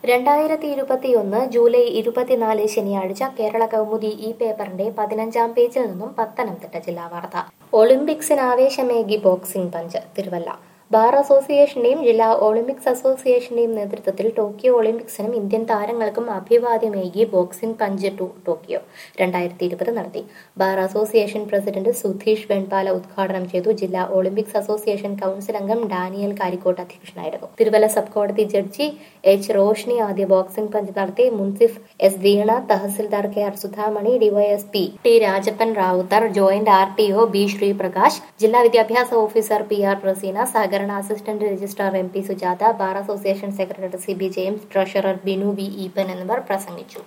രണ്ടായിരത്തി ഇരുപത്തിയൊന്ന് ജൂലൈ ഇരുപത്തിനാല് ശനിയാഴ്ച കേരള കൗമുദി ഈ പേപ്പറിന്റെ പതിനഞ്ചാം പേജിൽ നിന്നും പത്തനംതിട്ട ജില്ലാ വാർത്ത ഒളിമ്പിക്സിന് ആവേശമേകി ബോക്സിംഗ് പഞ്ച് തിരുവല്ല ബാർ അസോസിയേഷന്റെയും ജില്ലാ ഒളിമ്പിക്സ് അസോസിയേഷന്റെയും നേതൃത്വത്തിൽ ടോക്കിയോ ഒളിമ്പിക്സിനും ഇന്ത്യൻ താരങ്ങൾക്കും അഭിവാദ്യമേകി ബോക്സിംഗ് പഞ്ച് ടു ടോക്കിയോ രണ്ടായിരത്തി ഇരുപത് നടത്തി bar association president Sudheesh Venpala ഉദ്ഘാടനം ചെയ്തു ജില്ലാ ഒളിമ്പിക്സ് അസോസിയേഷൻ കൌൺസിൽ അംഗം ഡാനിയൽ കാരിക്കോട്ട് അധ്യക്ഷനായിരുന്നു തിരുവല്ല സബ് കോടതി ജഡ്ജി എച്ച് റോഷ്നി ആദ്യ ബോക്സിംഗ് പഞ്ച് നടത്തി മുൻസിഫ് എസ് വീണ തഹസിൽദാർ K R Sudhamani DYSP T Rajappan Ravuthar joint R T O B Sreeprakash ജില്ലാ വിദ്യാഭ്യാസ ഓഫീസർ പി ആർ പ്രസീന സഹകരണ assistant registrar M P Sujatha bar association secretary C B James treasurer Binu V Eappen എന്നിവർ പ്രസംഗിച്ചു